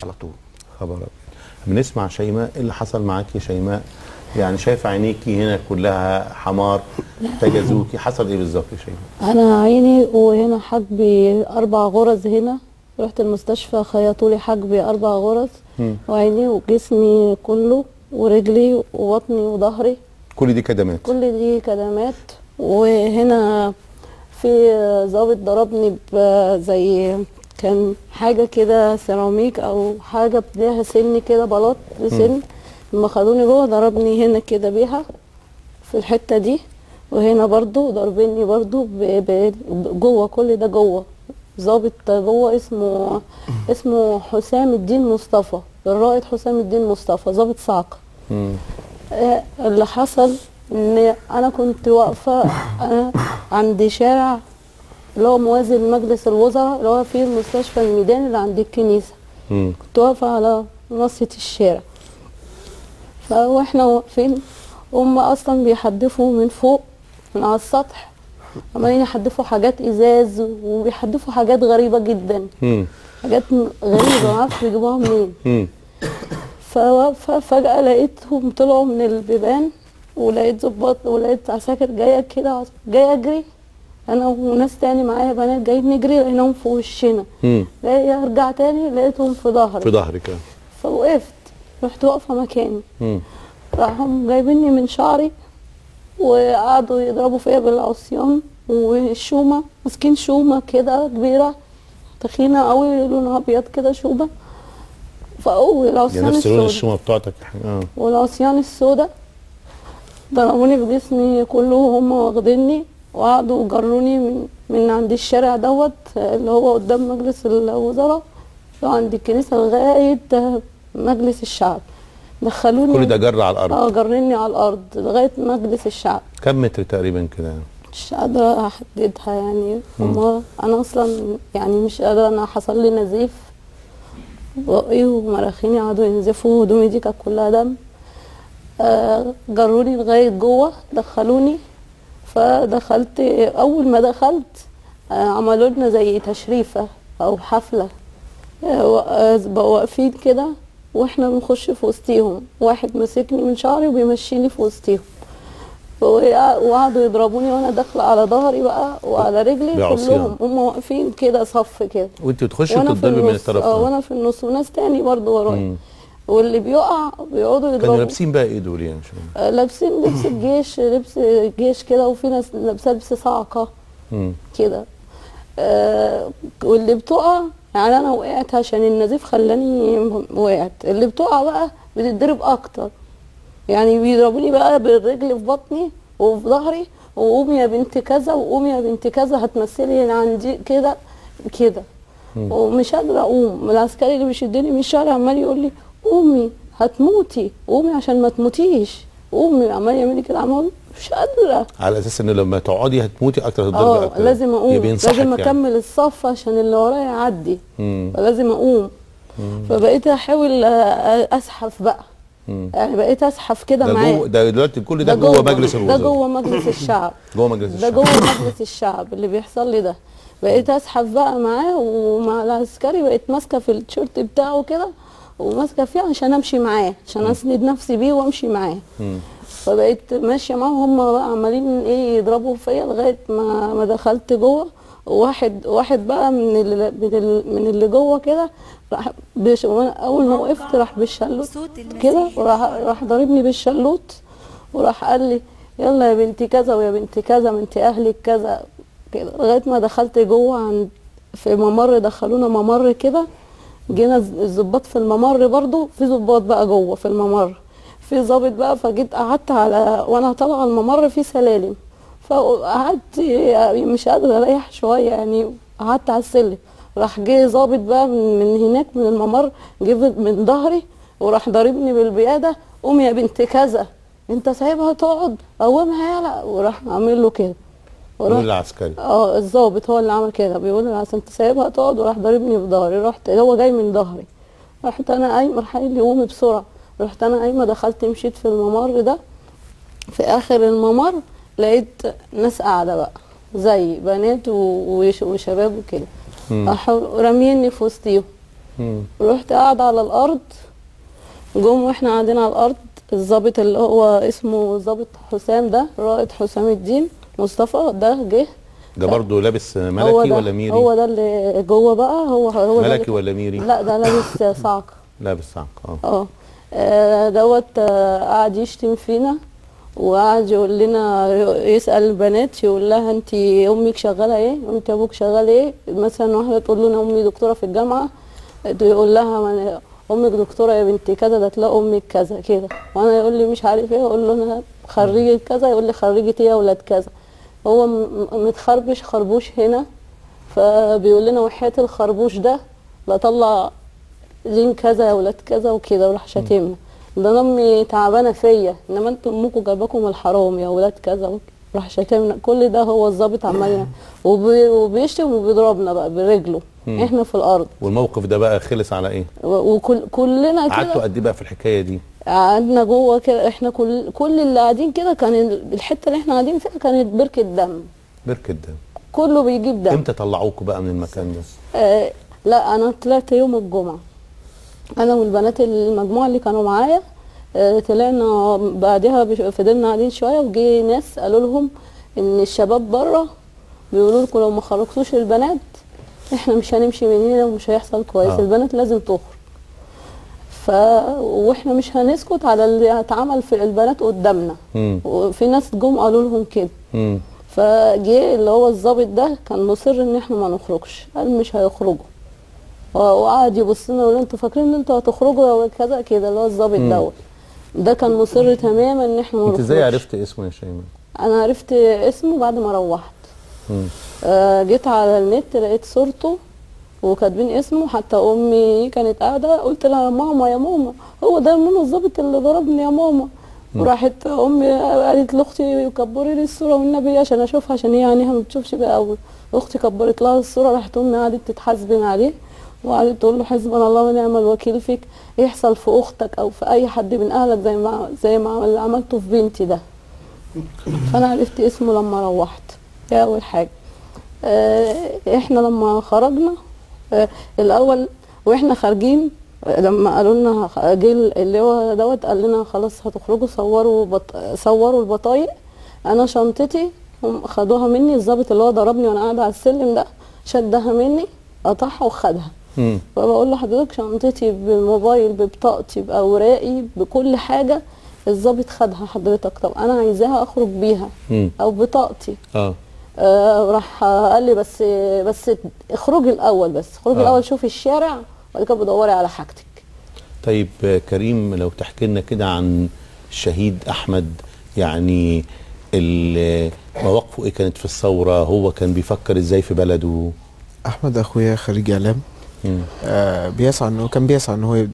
على طول خبر أبيض. بنسمع شيماء إيه اللي حصل معاكي يا شيماء يعني شايفه عينيكي هنا كلها حمار تجازوكي حصل ايه بالظبط يا شيماء انا عيني وهنا حاجبي اربع غرز هنا رحت المستشفى خيطوا لي حاجبي اربع غرز مم. وعيني وجسمي كله ورجلي وبطني وظهري كل دي كدمات كل دي كدمات وهنا في ضابط ضربني بزي كان حاجة كده سيراميك أو حاجة ليها سن كده بلاط سن لما خدوني جوه ضربني هنا كده بيها في الحتة دي وهنا برضو ضربني برضو ب- ب- جوه كل ده جوه ضابط جوه اسمه اسمه حسام الدين مصطفى الرائد حسام الدين مصطفى ضابط صعقة مم. آه، اللي حصل ان انا كنت واقفه انا عند شارع اللي هو موازي لمجلس الوزراء اللي هو فيه المستشفى الميداني اللي عند الكنيسه مم. كنت واقفه على منصه الشارع فاحنا واقفين هم اصلا بيحدفوا من فوق من على السطح عمالين يحدفوا حاجات ازاز وبيحدفوا حاجات غريبه جدا مم. حاجات غريبه معرفش بيجيبوها منين مم. ففجأة لقيتهم طلعوا من البيبان ولقيت ظباط ولقيت عساكر جاية كده جاية أجري أنا وناس تاني معايا بنات جايين نجري لقيناهم في وشنا مم. لاقي أرجع تاني لقيتهم في ظهري في ظهرك آه. فوقفت رحت واقفة مكاني مم. راحوا جايبيني من شعري وقعدوا يضربوا فيا بالعصيان والشومة ماسكين شومة كده كبيرة تخينة قوي لونها أبيض كده شومة فأول يعني العصيان نفس لون السوداء الشومه بتاعتك اه والعصيان السوداء ضربوني بجسمي كله وهم واخديني وقعدوا جروني من من عند الشارع دوت اللي هو قدام مجلس الوزراء اللي هو عند الكنيسة لغاية مجلس الشعب دخلوني كل ده جر على الارض اه جرني على الأرض لغاية مجلس الشعب كم متر تقريبا كده مش قادرة أحددها يعني هما أنا أصلا يعني مش قادرة أنا حصل لي نزيف بقي ومراخيني قعدوا ينزفوا هدومي دي كانت كلها دم آه جروني لغاية جوه دخلوني فدخلت أول ما دخلت آه عملوا لنا زي تشريفة أو حفلة آه و- آه، بقوا واقفين كده واحنا بنخش في وسطيهم واحد ماسكني من شعري وبيمشيني في وسطيهم وقع- وقعدوا يضربوني وانا داخله على ظهري بقى وعلى رجلي بعصيان. كلهم هم واقفين كده صف كده وانت بتخشي وانا في بتضربي من النص الطرف اه ده. وانا في النص وناس تاني برضو ورايا مم. واللي بيقع بيقعدوا كانوا يضربوا لابسين بقى ايه دول يعني شو آه، لابسين لبس الجيش لبس الجيش كده وفي ناس لابسه لبس صعقه مم. كده آه واللي بتقع يعني انا وقعت عشان النزيف خلاني وقعت اللي بتقع بقى بتتضرب اكتر يعني بيضربوني بقى بالرجل في بطني وفي ظهري وقومي يا بنت كذا وقومي يا بنت كذا هتمثلي هنا عندي كده كده ومش قادره اقوم العسكري اللي بيشدني من الشارع عمال يقول لي قومي هتموتي قومي عشان ما تموتيش قومي عمال يعمل لي كده عمال مش قادره على اساس ان لما تقعدي هتموتي اكتر هتضربي اه اكتر لازم اقوم بينصحك لازم يعني. اكمل الصف عشان اللي ورايا يعدي مم. فلازم اقوم فبقيت احاول آه، اسحف بقى مم. يعني بقيت اسحف كده ده معاه جوه ده دلوقتي كل ده, جوه مجلس ده الوزراء جوه مجلس الشعب جوه مجلس ده الشعب جوه مجلس الشعب اللي بيحصل لي ده بقيت اسحف بقى معاه ومع العسكري بقيت ماسكه في التيشيرت بتاعه كده وماسكه فيه عشان امشي معاه عشان اسند نفسي بيه وامشي معاه مم. فبقيت ماشيه معاهم هم بقى عمالين ايه يضربوا فيا لغايه ما ما دخلت جوه واحد واحد بقى من اللي من, اللي من اللي جوه كده راح بش وأنا اول ما وقفت راح بالشلوت صوت المسيح كده وراح راح ضاربني بالشلوت وراح قال لي يلا يا بنتي كذا ويا بنتي كذا ما انت اهلك كذا كده لغايه ما دخلت جوه عند في ممر دخلونا ممر كده جينا الز- الظباط في الممر برضو في ظباط بقى جوه في الممر في ظابط بقى فجيت قعدت على وانا طالعه الممر في سلالم فقعدت مش قادره اريح شويه يعني قعدت على السلم راح جه ظابط بقى من من هناك من الممر جه من ظهري وراح ضاربني بالبياده قومي يا بنت كذا انت سايبها تقعد قومها يلا وراح عامل له كده يقول العسكري اه الظابط هو اللي عمل كده بيقول لي عشان انت سايبها تقعد وراح ضاربني في ظهري رحت هو جاي من ظهري رحت انا قايمه راح قايل لي قومي بسرعه رحت انا قايمه دخلت مشيت في الممر ده في اخر الممر لقيت ناس قاعده بقى زي بنات و- وش- وشباب وكده مم. راحوا راميني في وسطيهم مم. رحت قاعدة على الأرض جم واحنا قاعدين على الأرض الضابط اللي هو اسمه ضابط حسام ده رائد حسام الدين مصطفى ده جه ده برضه لابس هو ملكي ده ولا ميري هو ده اللي جوه بقى هو هو ده ملكي اللي- ولا ميري لا ده لابس صعق لابس صعق اه اه آه، دوت آه، قعد يشتم فينا وقعد يقول لنا يسأل البنات يقول لها انت امك شغاله ايه وانت ابوك شغال ايه مثلا واحده تقول له انا امي دكتوره في الجامعه يقول لها ما أنا- امك دكتوره يا بنتي كذا ده تلاقي امك كذا كده وانا يقول لي مش عارف ايه اقول له انا خريجه كذا يقول لي خريجه ايه يا ولاد كذا هو م- متخربش خربوش هنا فبيقول لنا وحياه الخربوش ده لا طلع دين كذا يا ولاد كذا وكده وراح شاتمنا ده انا امي تعبانه فيا انما انتوا امكم جايباكم الحرام يا ولاد كذا وك- راح شاتمنا كل ده هو الظابط عمال يعمل. وبي- وبيشتم وبيضربنا بقى برجله مم. احنا في الارض والموقف ده بقى خلص على ايه و- وكل كلنا قعدتوا كده قد ايه بقى في الحكايه دي قعدنا جوه كده احنا كل كل اللي قاعدين كده كان ال- الحته اللي احنا قاعدين فيها كانت بركه دم بركه دم كله بيجيب دم امتى طلعوكوا بقى من المكان ده آه لا انا طلعت يوم الجمعه انا والبنات المجموعه اللي كانوا معايا آه طلعنا بعدها بش- فضلنا قاعدين شويه وجي ناس قالوا لهم ان الشباب بره بيقولوا لكم لو ما خرجتوش البنات احنا مش هنمشي من هنا ومش هيحصل كويس آه. البنات لازم تخرج ف واحنا مش هنسكت على اللي اتعمل في البنات قدامنا مم. وفي ناس جم قالوا لهم كده مم. فجه اللي هو الضابط ده كان مصر ان احنا ما نخرجش قال مش هيخرجوا و- وقعد يبص لنا ويقول انتوا فاكرين ان انتوا هتخرجوا ولا كذا كده اللي هو الضابط مم. دوت ده كان مصر تماما ان احنا ما انت نخرجش ازاي عرفت اسمه يا شيماء انا عرفت اسمه بعد ما روحت مم. آه، جيت على النت لقيت صورته وكاتبين اسمه حتى امي كانت قاعده قلت لها ماما يا ماما هو ده ماما الظابط اللي ضربني يا ماما وراحت امي قالت لاختي كبري لي الصوره والنبي عشان اشوفها عشان هي عينيها ما بتشوفش بقى قوي اختي كبرت لها الصوره راحت امي قعدت تتحاسبن عليه وقعدت تقول له حسبنا الله ونعم الوكيل فيك يحصل في اختك او في اي حد من اهلك زي ما زي ما اللي عملته في بنتي ده فانا عرفت اسمه لما روحت دي اول حاجه آه، احنا لما خرجنا آه، الاول واحنا خارجين آه، لما قالوا لنا خ- جه اللي هو دوت قال لنا خلاص هتخرجوا صوروا بط... صوروا البطايق انا شنطتي هم خدوها مني الضابط اللي هو ضربني وانا قاعده على السلم ده شدها مني قطعها وخدها مم. فبقول لحضرتك شنطتي بالموبايل ببطاقتي باوراقي بكل حاجه الضابط خدها حضرتك طب انا عايزاها اخرج بيها مم. او بطاقتي اه آه راح قال لي بس بس اخرجي الاول بس اخرجي آه. الاول شوفي الشارع وبعد كده بدوري على حاجتك طيب آه، كريم لو تحكي لنا كده عن الشهيد احمد يعني ال- مواقفه ايه كانت في الثوره هو كان بيفكر ازاي في بلده احمد اخويا خريج اعلام مم. آه بيسعى انه كان بيسعى ان هو